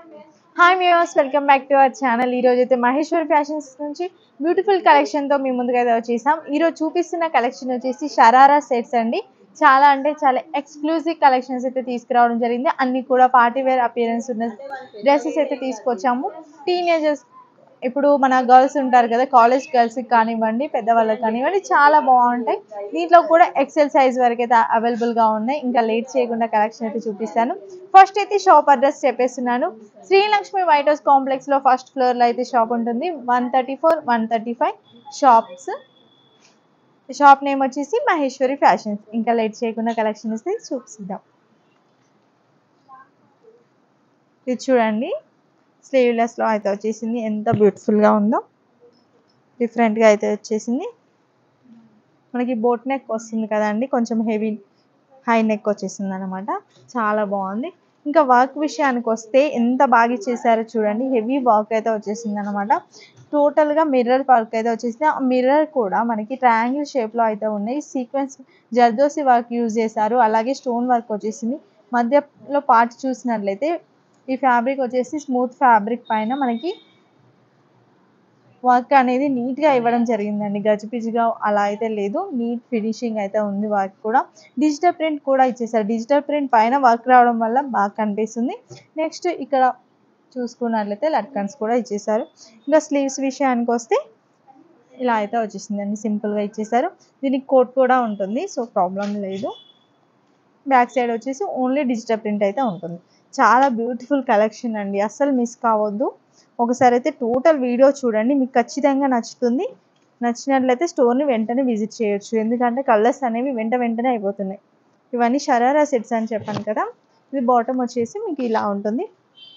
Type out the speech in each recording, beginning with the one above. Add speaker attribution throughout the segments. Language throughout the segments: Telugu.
Speaker 1: hi viewers welcome back to our channel ఈ రోజు అయితే మహేశ్వరి ఫ్యాషన్స్ నుంచి బ్యూటిఫుల్ కలెక్షన్ తో మీ ముందుకు అయితే వచ్చేసాం ఈ రోజు చూపిస్తున్న కలెక్షన్ వచ్చేసి షరారా సెట్స్ అండి చాలా అంటే చాలా ఎక్స్క్లూజివ్ కలెక్షన్స్ అయితే తీసుకురావడం జరిగింది అన్ని కూడా పార్టీ వేర్ అపియరెన్స్ ఉన్న డ్రెస్సెస్ అయితే తీసుకొచ్చాము టీనేజర్స్ ఇప్పుడు మన గర్ల్స్ ఉంటారు కదా కాలేజ్ గర్ల్స్ కానివ్వండి పెద్దవాళ్ళకి కానివ్వండి చాలా బాగుంటాయి దీంట్లో కూడా ఎక్సెల్ సైజ్ వరకు అయితే అవైలబుల్ గా ఉన్నాయి ఇంకా లేట్ చేయకుండా కలెక్షన్ అయితే చూపిస్తాను ఫస్ట్ అయితే షాప్ అడ్రస్ చెప్పేస్తున్నాను శ్రీలక్ష్మి వైట్ హౌస్ కాంప్లెక్స్ లో ఫస్ట్ ఫ్లోర్ లో అయితే షాప్ ఉంటుంది one thirty four one thirty five shops shop name వచ్చేసి మహేశ్వరి ఫ్యాషన్స్ ఇంకా లేట్ చేయకుండా కలెక్షన్ అయితే చూపిద్దాం ఇది చూడండి స్లీవ్లెస్ లో అయితే వచ్చేసింది ఎంత బ్యూటిఫుల్ గా ఉందో డిఫరెంట్ గా అయితే వచ్చేసింది మనకి బోట్ నెక్ వస్తుంది కదండి కొంచెం హెవీ హై నెక్ వచ్చేసింది అనమాట చాలా బాగుంది ఇంకా వర్క్ విషయానికి వస్తే ఎంత బాగా ఇచ్చేసారో చూడండి హెవీ వర్క్ అయితే వచ్చేసింది అనమాట టోటల్ గా మిర్రర్ వర్క్ అయితే వచ్చేసింది ఆ మిర్రర్ కూడా మనకి ట్రయాంగిల్ షేప్ లో అయితే ఉన్నాయి సీక్వెన్స్ జర్దోసి వర్క్ యూజ్ చేశారు అలాగే స్టోన్ వర్క్ వచ్చేసింది మధ్యలో పార్ట్ చూసినట్లయితే ఈ ఫ్యాబ్రిక్ వచ్చేసి స్మూత్ ఫ్యాబ్రిక్ పైన మనకి వర్క్ అనేది నీట్ గా ఇవ్వడం జరిగిందండి గజిబిజిగా అలా అయితే లేదు నీట్ ఫినిషింగ్ అయితే ఉంది వర్క్ కూడా డిజిటల్ ప్రింట్ కూడా ఇచ్చేసారు డిజిటల్ ప్రింట్ పైన వర్క్ రావడం వల్ల బాగా కనిపిస్తుంది నెక్స్ట్ ఇక్కడ చూసుకున్నట్లయితే లట్కన్స్ కూడా ఇచ్చేసారు ఇంకా స్లీవ్స్ విషయానికి వస్తే ఇలా అయితే వచ్చేసిందండి సింపుల్గా ఇచ్చేసారు దీనికి కోట్ కూడా ఉంటుంది సో ప్రాబ్లం లేదు బ్యాక్ సైడ్ వచ్చేసి ఓన్లీ డిజిటల్ ప్రింట్ అయితే ఉంటుంది చాలా బ్యూటిఫుల్ కలెక్షన్ అండి అస్సలు మిస్ కావద్దు ఒకసారి అయితే టోటల్ వీడియో చూడండి మీకు ఖచ్చితంగా నచ్చుతుంది నచ్చినట్లయితే స్టోర్ని వెంటనే విజిట్ చేయొచ్చు ఎందుకంటే కలర్స్ అనేవి వెంట వెంటనే అయిపోతున్నాయి ఇవన్నీ షరారా సెట్స్ అని చెప్పాను కదా ఇది బాటమ్ వచ్చేసి మీకు ఇలా ఉంటుంది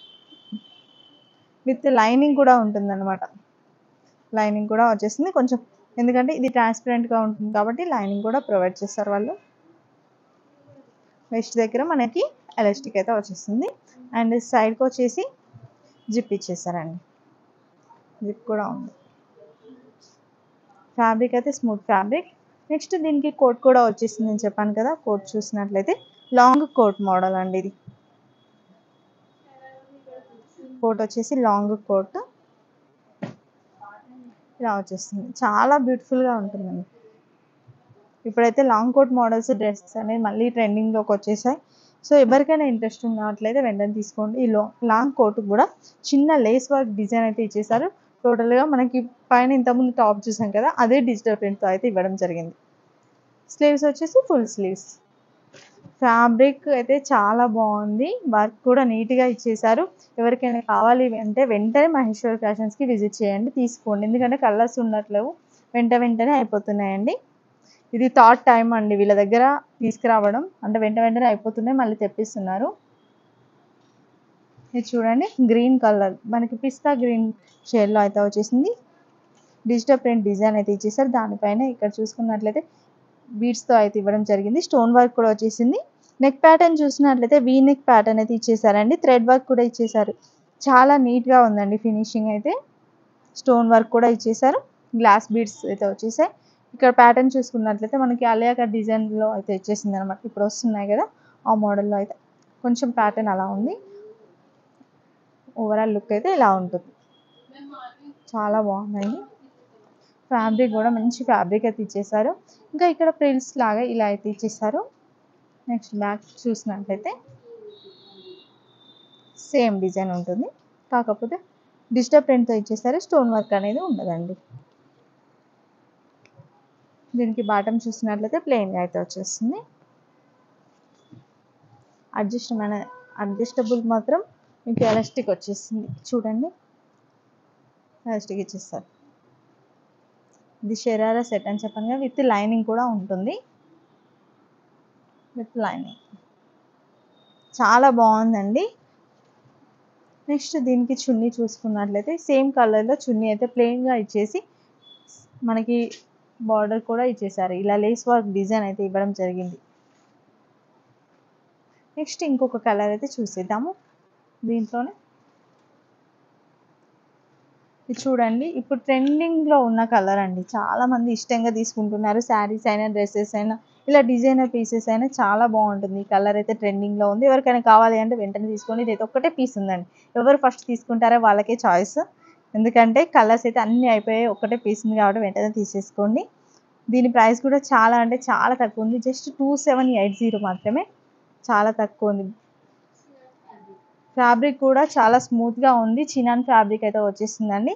Speaker 1: విత్ లైనింగ్ కూడా ఉంటుంది అనమాట లైనింగ్ కూడా వచ్చేసింది కొంచెం ఎందుకంటే ఇది ట్రాన్స్పరెంట్గా ఉంటుంది కాబట్టి లైనింగ్ కూడా ప్రొవైడ్ చేస్తారు వాళ్ళు వెస్ట్ దగ్గర మనకి ఎలాస్టిక్ అయితే వచ్చేస్తుంది అండ్ సైడ్కి వచ్చేసి జిప్ ఇచ్చేసారండి జిప్ కూడా ఉంది ఫ్యాబ్రిక్ అయితే స్మూత్ ఫ్యాబ్రిక్ నెక్స్ట్ దీనికి కోట్ కూడా వచ్చేసింది అని చెప్పాను కదా కోట్ చూసినట్లయితే లాంగ్ కోట్ మోడల్ అండి ఇది కోట్ వచ్చేసి లాంగ్ కోట్ ఇలా వచ్చేస్తుంది చాలా బ్యూటిఫుల్గా ఉంటుందండి ఇప్పుడైతే లాంగ్ కోట్ మోడల్స్ డ్రెస్సెస్ అనేవి మళ్ళీ ట్రెండింగ్లోకి వచ్చేసాయి సో ఎవరికైనా ఇంట్రెస్ట్ ఉన్నట్లయితే వెంటనే తీసుకోండి ఈ లాంగ్ కోట్ కూడా చిన్న లేస్ వర్క్ డిజైన్ అయితే ఇచ్చేసారు టోటల్గా మనకి పైన ఇంతకుముందు టాప్ చూసాం కదా అదే డిజిటల్ ప్రింట్తో అయితే ఇవ్వడం జరిగింది స్లీవ్స్ వచ్చేసి ఫుల్ స్లీవ్స్ ఫ్యాబ్రిక్ అయితే చాలా బాగుంది వర్క్ కూడా నీట్గా ఇచ్చేసారు ఎవరికైనా కావాలి అంటే వెంటనే మహేశ్వర్ ఫ్యాషన్స్కి విజిట్ చేయండి తీసుకోండి ఎందుకంటే కలర్స్ ఉండట్లేవు వెంట వెంటనే అయిపోతున్నాయండి ఇది థర్డ్ టైం అండి వీళ్ళ దగ్గర తీసుకురావడం అంటే వెంట వెంటనే అయిపోతున్నాయి మళ్ళీ తెప్పిస్తున్నారు ఇది చూడండి గ్రీన్ కలర్ మనకి పిస్తా గ్రీన్ షేడ్లో అయితే వచ్చేసింది డిజిటల్ ప్రింట్ డిజైన్ అయితే ఇచ్చేసారు దానిపైన ఇక్కడ చూసుకున్నట్లయితే బీడ్స్తో అయితే ఇవ్వడం జరిగింది స్టోన్ వర్క్ కూడా వచ్చేసింది నెక్ ప్యాటర్న్ చూసినట్లయితే వీ నెక్ ప్యాటర్న్ అయితే ఇచ్చేసారండి థ్రెడ్ వర్క్ కూడా ఇచ్చేసారు చాలా నీట్గా ఉందండి ఫినిషింగ్ అయితే స్టోన్ వర్క్ కూడా ఇచ్చేసారు గ్లాస్ బీడ్స్ అయితే వచ్చేసాయి ఇక్కడ ప్యాటర్న్ చూసుకున్నట్లయితే మనకి అలియాక డిజైన్లో అయితే వచ్చేసింది అనమాట ఇప్పుడు వస్తున్నాయి కదా ఆ మోడల్లో అయితే కొంచెం ప్యాటర్న్ అలా ఉంది ఓవరాల్ లుక్ అయితే ఇలా ఉంటుంది చాలా బాగున్నాయి ఫ్యాబ్రిక్ కూడా మంచి ఫ్యాబ్రిక్ అయితే ఇచ్చేసారు ఇంకా ఇక్కడ ప్రిల్స్ లాగా ఇలా అయితే ఇచ్చేసారు నెక్స్ట్ బ్యాక్ చూసినట్లయితే సేమ్ డిజైన్ ఉంటుంది కాకపోతే డిజిటల్ ప్రింట్తో ఇచ్చేసారు స్టోన్ వర్క్ అనేది ఉండదండి దీనికి బాటమ్ చూసినట్లయితే ప్లెయిన్గా అయితే వచ్చేస్తుంది అడ్జస్టమైన అడ్జస్టబుల్ మాత్రం మీకు ఎలాస్టిక్ వచ్చేసింది చూడండి ఎలాస్టిక్ ఇచ్చేస్తారు ఇది షెరారా సెట్ అని చెప్పాను కదా విత్ లైనింగ్ కూడా ఉంటుంది విత్ లైనింగ్ చాలా బాగుందండి నెక్స్ట్ దీనికి చున్నీ చూసుకున్నట్లయితే సేమ్ కలర్లో చున్నీ అయితే ప్లెయిన్గా ఇచ్చేసి మనకి బార్డర్ కూడా ఇచ్చేసారు ఇలా లేస్ వర్క్ డిజైన్ అయితే ఇవ్వడం జరిగింది నెక్స్ట్ ఇంకొక కలర్ అయితే చూసేద్దాము దీంట్లోనే ఇది చూడండి ఇప్పుడు ట్రెండింగ్లో ఉన్న కలర్ అండి చాలా మంది ఇష్టంగా తీసుకుంటున్నారు శారీస్ అయినా డ్రెస్సెస్ అయినా ఇలా డిజైనర్ పీసెస్ అయినా చాలా బాగుంటుంది ఈ కలర్ అయితే ట్రెండింగ్లో ఉంది ఎవరికైనా కావాలి అంటే వెంటనే తీసుకోండి ఇది అయితే ఒక్కటే పీస్ ఉందండి ఎవరు ఫస్ట్ తీసుకుంటారో వాళ్ళకే చాయిస్ ఎందుకంటే కలర్స్ అయితే అన్నీ అయిపోయాయి ఒక్కటే పీస్ ఉంది కాబట్టి వెంటనే తీసేసుకోండి దీని ప్రైస్ కూడా చాలా అంటే చాలా తక్కువ ఉంది just two seven eight zero మాత్రమే చాలా తక్కువ ఉంది ఫ్యాబ్రిక్ కూడా చాలా స్మూత్గా ఉంది చినాన్ ఫ్యాబ్రిక్ అయితే వచ్చేసిందండి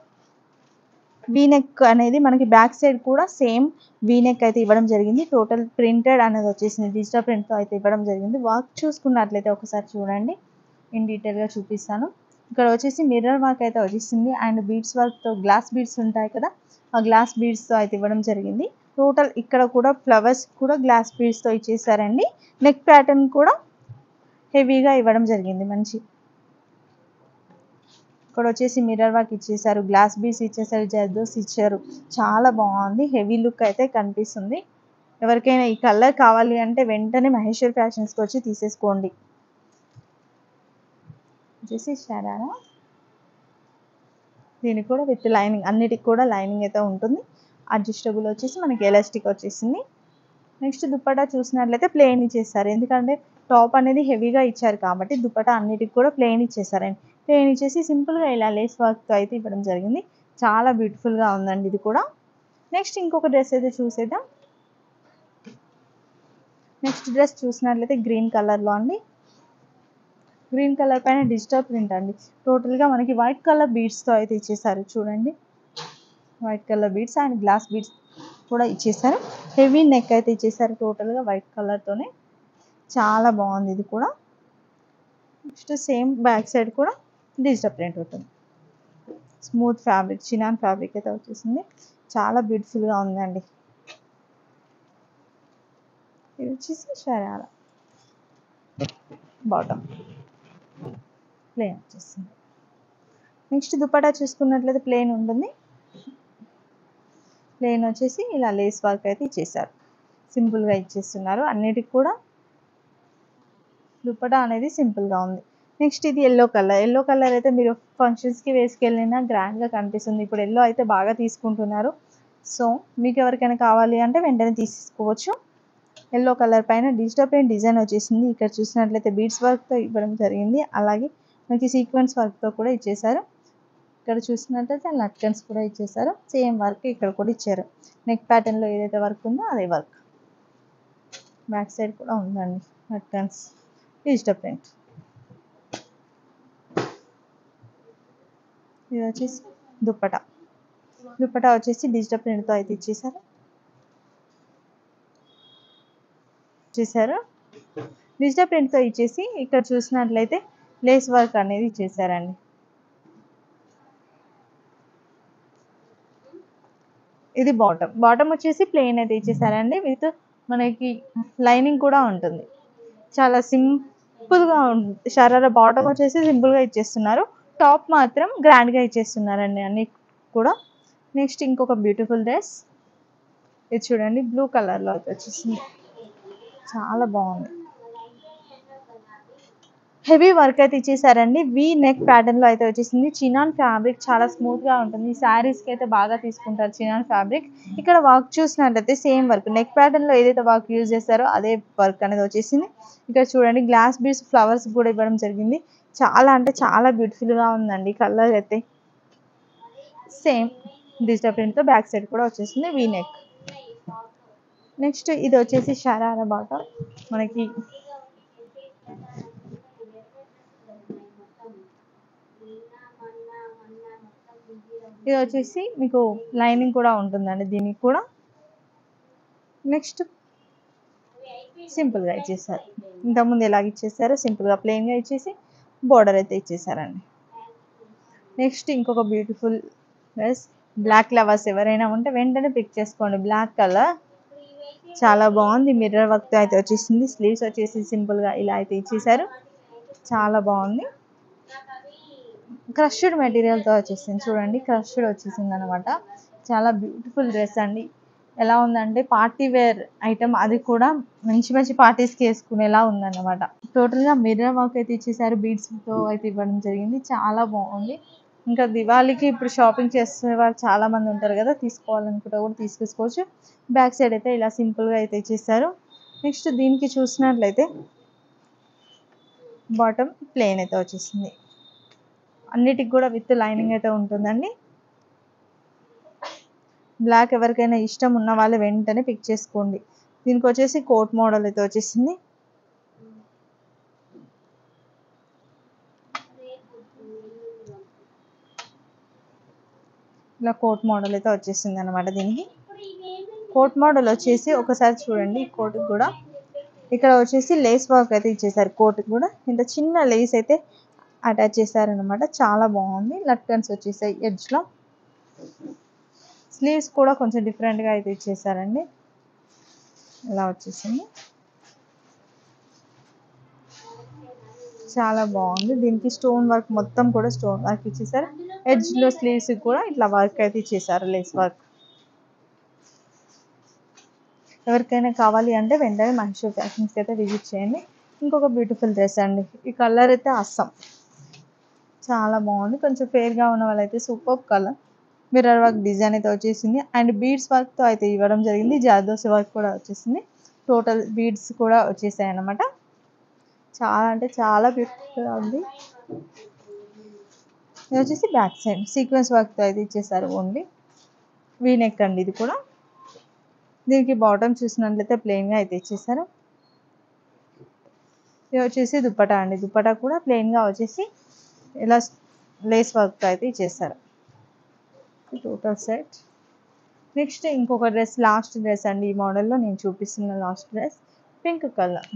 Speaker 1: వీనెక్ అనేది మనకి బ్యాక్ సైడ్ కూడా సేమ్ వీనెక్ అయితే ఇవ్వడం జరిగింది టోటల్ ప్రింటెడ్ అనేది వచ్చేసింది డిజిటల్ ప్రింట్తో అయితే ఇవ్వడం జరిగింది వర్క్ చూసుకున్నట్లయితే ఒకసారి చూడండి ఇన్ డీటెయిల్గా చూపిస్తాను ఇక్కడ వచ్చేసి మిర్రర్ వర్క్ అయితే వచ్చేసింది అండ్ బీడ్స్ వర్క్తో గ్లాస్ బీడ్స్ ఉంటాయి కదా ఆ గ్లాస్ బీడ్స్తో అయితే ఇవ్వడం జరిగింది టోటల్ ఇక్కడ కూడా ఫ్లవర్స్ కూడా గ్లాస్ బీడ్స్తో ఇచ్చేసారండి నెక్ ప్యాటర్న్ కూడా హెవీగా ఇవ్వడం జరిగింది మంచి ఇక్కడ వచ్చేసి మిర్రర్ వర్క్ ఇచ్చేసారు గ్లాస్ బీస్ ఇచ్చేసారు జర్దోస్ ఇచ్చారు చాలా బాగుంది హెవీ లుక్ అయితే కనిపిస్తుంది ఎవరికైనా ఈ కలర్ కావాలి అంటే వెంటనే మహేశ్వర్ ఫ్యాషన్స్కి వచ్చి తీసేసుకోండి వచ్చేసి షరారా దీనికి కూడా విత్ లైనింగ్ అన్నిటికి కూడా లైనింగ్ అయితే ఉంటుంది అడ్జస్టబుల్ వచ్చేసి మనకి ఎలాస్టిక్ వచ్చేసింది నెక్స్ట్ దుప్పటా చూసినట్లయితే ప్లెయిన్ ఇచ్చేస్తారు ఎందుకంటే టాప్ అనేది హెవీగా ఇచ్చారు కాబట్టి దుప్పటా అన్నిటికి కూడా ప్లెయిన్ ఇచ్చేసారండి ప్లెయిన్ ఇచ్చేసి సింపుల్గా ఇలా లేస్ వర్క్తో అయితే ఇవ్వడం జరిగింది చాలా బ్యూటిఫుల్గా ఉందండి ఇది కూడా నెక్స్ట్ ఇంకొక డ్రెస్ అయితే చూసేద్దాం నెక్స్ట్ డ్రెస్ చూసినట్లయితే గ్రీన్ కలర్లో అండి గ్రీన్ కలర్ పైన డిజిటల్ ప్రింట్ అండి టోటల్గా మనకి వైట్ కలర్ బీడ్స్తో అయితే ఇచ్చేసారు చూడండి white colour beads and glass beads కూడా ఇచ్చేసారు హెవీ నెక్ అయితే ఇచ్చేసారు టోటల్గా వైట్ కలర్తోనే చాలా బాగుంది ఇది కూడా నెక్స్ట్ సేమ్ బ్యాక్ సైడ్ కూడా డిజిటల్ ప్రింట్ ఉంటుంది స్మూత్ ఫ్యాబ్రిక్ చినాన్ ఫ్యాబ్రిక్ అయితే వచ్చేసింది చాలా బ్యూటిఫుల్గా ఉందండి ఇది వచ్చేసి షరారా బాటమ్ ప్లేన్ వచ్చేసింది నెక్స్ట్ దుపట్టా చూసుకున్నట్లయితే ప్లేన్ ఉంటుంది ప్లేన్ వచ్చేసి ఇలా లేస్ వర్క్ అయితే ఇచ్చేసారు సింపుల్గా ఇచ్చేస్తున్నారు అన్నిటికి కూడా దుపట్టా అనేది సింపుల్గా ఉంది నెక్స్ట్ ఇది ఎల్లో కలర్ ఎల్లో కలర్ అయితే మీరు ఫంక్షన్స్కి వేసుకెళ్ళినా గ్రాండ్గా కనిపిస్తుంది ఇప్పుడు ఎల్లో అయితే బాగా తీసుకుంటున్నారు సో మీకు ఎవరికైనా కావాలి అంటే వెంటనే తీసుకోవచ్చు ఎల్లో కలర్ పైన డిజిటల్ ప్రింట్ డిజైన్ వచ్చేసింది ఇక్కడ చూసినట్లయితే బీడ్స్ వర్క్తో ఇవ్వడం జరిగింది అలాగే మనకి సీక్వెన్స్ వర్క్తో కూడా ఇచ్చేసారు ఇక్కడ చూసినట్లయితే లట్కన్స్ కూడా ఇచ్చేసారు సేమ్ వర్క్ ఇక్కడ కూడా ఇచ్చారు నెక్ ప్యాటర్న్లో ఏదైతే వర్క్ ఉందో అదే వర్క్ బ్యాక్ సైడ్ కూడా ఉందండి లట్కన్స్ డిజిటల్ ప్రింట్ ఇది వచ్చేసి దుప్పటా దుప్పటా వచ్చేసి డిజిటల్ ప్రింట్తో అయితే ఇచ్చేసారు ఇచ్చేసారు డిజిటల్ ప్రింట్తో ఇచ్చేసి ఇక్కడ చూసినట్లయితే లేస్ వర్క్ అనేది ఇచ్చేసారండి ఇది బాటమ్ బాటమ్ వచ్చేసి ప్లెయిన్ అయితే ఇచ్చేసారండి విత్ మనకి లైనింగ్ కూడా ఉంటుంది చాలా సింపుల్గా ఉంటుంది షరారా బాటమ్ వచ్చేసి సింపుల్గా ఇచ్చేస్తున్నారు టాప్ మాత్రం గ్రాండ్గా ఇచ్చేస్తున్నారండి అన్ని కూడా నెక్స్ట్ ఇంకొక బ్యూటిఫుల్ డ్రెస్ ఇది చూడండి బ్లూ కలర్లో అయితే వచ్చేసింది చాలా బాగుంది హెవీ వర్క్ అయితే ఇచ్చేసారండి వి నెక్ ప్యాటర్న్లో అయితే వచ్చేసింది చినాన్ ఫ్యాబ్రిక్ చాలా స్మూత్గా ఉంటుంది శారీస్కి అయితే బాగా తీసుకుంటారు చినాన్ ఫ్యాబ్రిక్ ఇక్కడ వర్క్ చూసినట్లయితే సేమ్ వర్క్ నెక్ ప్యాటర్న్లో ఏదైతే వర్క్ యూజ్ చేస్తారో అదే వర్క్ అనేది వచ్చేసింది ఇక్కడ చూడండి గ్లాస్ బీడ్స్ ఫ్లవర్స్ కూడా ఇవ్వడం జరిగింది చాలా అంటే చాలా బ్యూటిఫుల్గా ఉందండి కలర్ అయితే సేమ్ డిజిటల్ ప్రింట్తో బ్యాక్ సైడ్ కూడా వచ్చేసింది వీ నెక్ నెక్స్ట్ ఇది వచ్చేసి షరారా బాట మనకి ఇది వచ్చేసి మీకు లైనింగ్ కూడా ఉంటుందండి దీనికి కూడా నెక్స్ట్ సింపుల్గా ఇచ్చేసారు ఇంతకుముందు ఎలాగ ఇచ్చేసారో సింపుల్గా ప్లెయిన్గా ఇచ్చేసి బోర్డర్ అయితే ఇచ్చేసారండి నెక్స్ట్ ఇంకొక బ్యూటిఫుల్ డ్రెస్ బ్లాక్ లవర్స్ ఎవరైనా ఉంటే వెంటనే పిక్ చేసుకోండి బ్లాక్ కలర్ చాలా బాగుంది మిర్రర్ వర్క్ అయితే వచ్చేసింది స్లీవ్స్ వచ్చేసి సింపుల్గా ఇలా అయితే ఇచ్చేసారు చాలా బాగుంది క్రష్డ్ మెటీరియల్తో వచ్చేసింది చూడండి క్రష్డ్ వచ్చేసింది అనమాట చాలా బ్యూటిఫుల్ డ్రెస్ అండి ఎలా ఉందంటే పార్టీ వేర్ ఐటమ్ అది కూడా మంచి మంచి పార్టీస్కి వేసుకునేలా ఉందన్నమాట టోటల్గా మిర్రర్ వర్క్ అయితే ఇచ్చేసారు బీడ్స్తో అయితే ఇవ్వడం జరిగింది చాలా బాగుంది ఇంకా దివాళీకి ఇప్పుడు షాపింగ్ చేసే వాళ్ళు చాలా మంది ఉంటారు కదా తీసుకోవాలనుకుంటే కూడా తీసుకొచ్చుకోవచ్చు బ్యాక్ సైడ్ అయితే ఇలా సింపుల్గా అయితే ఇచ్చేసారు నెక్స్ట్ దీనికి చూసినట్లయితే బాటమ్ ప్లెయిన్ అయితే వచ్చేసింది అన్నిటికి కూడా విత్ లైనింగ్ అయితే ఉంటుందండి బ్లాక్ ఎవరికైనా ఇష్టం ఉన్న వాళ్ళు వెంటనే పిక్ చేసుకోండి దీనికి వచ్చేసి కోట్ మోడల్ అయితే వచ్చేసింది ఇలా కోట్ మోడల్ అయితే వచ్చేసింది అనమాట దీనికి కోట్ మోడల్ వచ్చేసి ఒకసారి చూడండి ఈ కోట్ కూడా ఇక్కడ వచ్చేసి లేస్ వర్క్ అయితే ఇచ్చేసారు కోట్ కూడా ఇంత చిన్న లేస్ అయితే అటాచ్ చేశారనమాట చాలా బాగుంది లట్కన్స్ వచ్చేసాయి ఎడ్జ్లో స్లీవ్స్ కూడా కొంచెం డిఫరెంట్గా అయితే ఇచ్చేసారండి ఇలా వచ్చేసింది చాలా బాగుంది దీనికి స్టోన్ వర్క్ మొత్తం కూడా స్టోన్ వర్క్ ఇచ్చేసారు ఎడ్జ్లో స్లీవ్స్ కూడా ఇట్లా వర్క్ అయితే ఇచ్చేసారు లేస్ వర్క్ ఎవరికైనా కావాలి అంటే వెంటనే మహేశ్వర్ ఫ్యాషన్స్కి అయితే విజిట్ చేయండి ఇంకొక బ్యూటిఫుల్ డ్రెస్ అండి ఈ కలర్ అయితే అస్సం చాలా బాగుంది కొంచెం ఫేర్గా ఉన్న వాళ్ళైతే super colour mirror work design అయితే వచ్చేసింది అండ్ బీడ్స్ వర్క్తో అయితే ఇవ్వడం జరిగింది జాదోసి వర్క్ కూడా వచ్చేసింది టోటల్ బీడ్స్ కూడా వచ్చేసాయి అన్నమాట చాలా అంటే చాలా బ్యూటిఫుల్గా ఉంది ఇది వచ్చేసి బ్యాక్ సైడ్ సీక్వెన్స్ వర్క్తో అయితే ఇచ్చేసారు ఓన్లీ వీ నెక్ అండి ఇది కూడా దీనికి బాటమ్ చూసినట్లయితే ప్లెయిన్గా అయితే ఇచ్చేసారు ఇది వచ్చేసి దుప్పటా అండి దుప్పటా కూడా ప్లెయిన్గా వచ్చేసి ఇలా లేస్ వర్క్తో అయితే ఇచ్చేసారు టోటల్ సెట్ నెక్స్ట్ ఇంకొక డ్రెస్ లాస్ట్ డ్రెస్ అండి ఈ మోడల్లో నేను చూపిస్తున్న లాస్ట్ డ్రెస్ పింక్ కలర్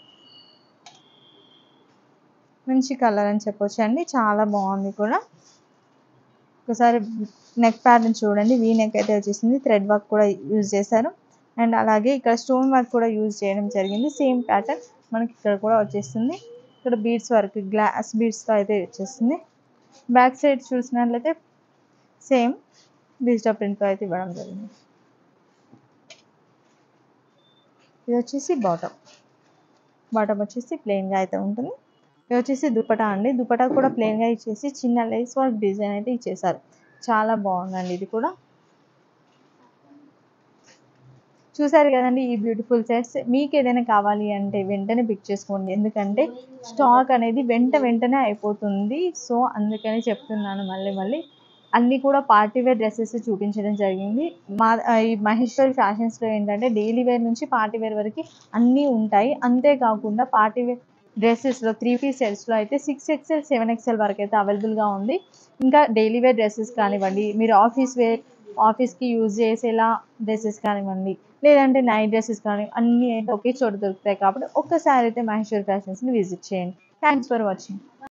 Speaker 1: మంచి కలర్ అని చెప్పొచ్చు అండి చాలా బాగుంది కూడా ఒకసారి నెక్ ప్యాటర్న్ చూడండి వీ నెక్ అయితే వచ్చేసింది థ్రెడ్ వర్క్ కూడా యూజ్ చేశారు అండ్ అలాగే ఇక్కడ స్టోన్ వర్క్ కూడా యూజ్ చేయడం జరిగింది సేమ్ ప్యాటర్న్ మనకి ఇక్కడ కూడా వచ్చేస్తుంది ఇక్కడ బీడ్స్ వర్క్ గ్లాస్ బీడ్స్తో అయితే వచ్చేస్తుంది బ్యాక్ సైడ్ చూసినట్లయితే సేమ్ డిజిటల్ ప్రింట్తో అయితే ఇవ్వడం జరిగింది ఇది వచ్చేసి బాటమ్ బాటమ్ వచ్చేసి ప్లెయిన్గా అయితే ఉంటుంది ఇది వచ్చేసి దుపటా అండి దుపటా కూడా ప్లెయిన్గా ఇచ్చేసి చిన్న లేస్ వర్క్ డిజైన్ అయితే ఇచ్చేసారు చాలా బాగుందండి ఇది కూడా చూసారు కదండి ఈ బ్యూటిఫుల్ సెట్స్ మీకు ఏదైనా కావాలి అంటే వెంటనే పిక్ చేసుకోండి ఎందుకంటే స్టాక్ అనేది వెంట వెంటనే అయిపోతుంది సో అందుకని చెప్తున్నాను మళ్ళీ మళ్ళీ అన్నీ కూడా పార్టీ వేర్ డ్రెస్సెస్ చూపించడం జరిగింది మా ఈ మహేశ్వరి ఫ్యాషన్స్లో ఏంటంటే డైలీ వేర్ నుంచి పార్టీ వేర్ వరకు అన్నీ ఉంటాయి అంతేకాకుండా పార్టీ వేర్ డ్రెస్సెస్లో త్రీ పీస్ సెట్స్లో అయితే సిక్స్ ఎక్స్ఎల్ సెవెన్ ఎక్స్ఎల్ వరకు అయితే అవైలబుల్గా ఉంది ఇంకా డైలీ వేర్ డ్రెస్సెస్ కానివ్వండి మీరు ఆఫీస్ వేర్ ఆఫీస్కి యూజ్ చేసేలా డ్రెస్సెస్ కానివ్వండి లేదంటే నైట్ డ్రెస్సెస్ కానీ అన్నీ అయితే ఒకే చోట దొరుకుతాయి కాబట్టి ఒక్కసారి అయితే మహేశ్వరి ఫ్యాషన్స్ని విజిట్ చేయండి థ్యాంక్స్ ఫర్ వాచింగ్